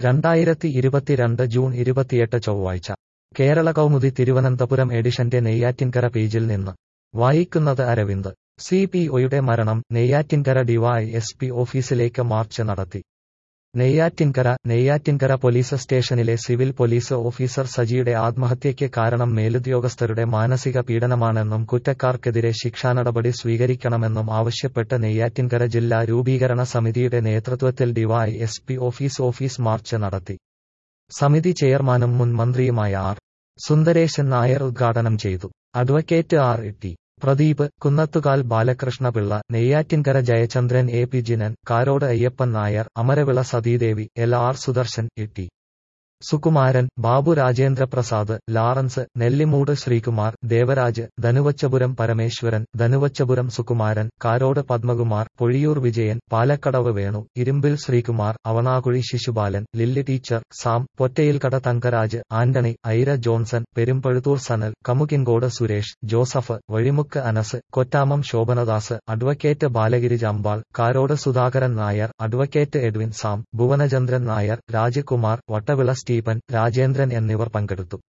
രണ്ടായിരത്തി ഇരുപത്തിരണ്ട് ജൂൺ ഇരുപത്തിയെട്ട് ചൊവ്വാഴ്ച കേരള കൗമുദി തിരുവനന്തപുരം എഡിഷന്റെ നെയ്യാറ്റിൻകര പേജിൽ നിന്ന് വായിക്കുന്നത് അരവിന്ദ് സി പി ഒയുടെ മരണം നെയ്യാറ്റിൻകര ഡിവൈ എസ് പി ഓഫീസിലേക്ക് മാർച്ച് നടത്തി നെയ്യാറ്റിൻകര നെയ്യാറ്റിൻകര പോലീസ് സ്റ്റേഷനിലെ സിവിൽ പോലീസ് ഓഫീസർ സജിയുടെ ആത്മഹത്യയ്ക്ക് കാരണം മേലുദ്യോഗസ്ഥരുടെ മാനസിക പീഡനമാണെന്നും കുറ്റക്കാർക്കെതിരെ ശിക്ഷാനടപടി സ്വീകരിക്കണമെന്നും ആവശ്യപ്പെട്ട് നെയ്യാറ്റിൻകര ജില്ലാ രൂപീകരണ സമിതിയുടെ നേതൃത്വത്തിൽ DY S P office office march നടത്തി സമിതി ചെയർമാനും മുൻ മന്ത്രിയുമായ ആർ സുന്ദരേശൻ നായർ ഉദ്ഘാടനം ചെയ്തു advocate R T Pradeep Kunnathukal Balakrishnapillai Neyyattinkara Jayachandran A P Jinan Karode Ayyappan Nair Amaravila Sathidevi L R Sudarshan E T Sukumaran Babu Rajendra Prasad Lawrence Nellimoodu Sreekumar Devaraj Dhanuvachapuram Parameswaran Dhanuvachapuram Sukumaran Karode Padmakumar Pozhiyoor Vijayan Palakkadavu Venu Irumbil Sreekumar Avanakuzhi Sisupalan Lilly teacher Sam Pottayilkada Thankaraj Antony Aira Johnson Perumpazhuthoor Sanal Kamukinkode Suresh Joseph Vazhimukku Anas Kottamam Sobhanadas advocate Balagiri Jampal Karode Sudhakaran Nair advocate Edwin Sam Bhuvanachandran Nair Rajakumar Vattavila Stephen Rajendran എന്നിവർ പങ്കെടുത്തു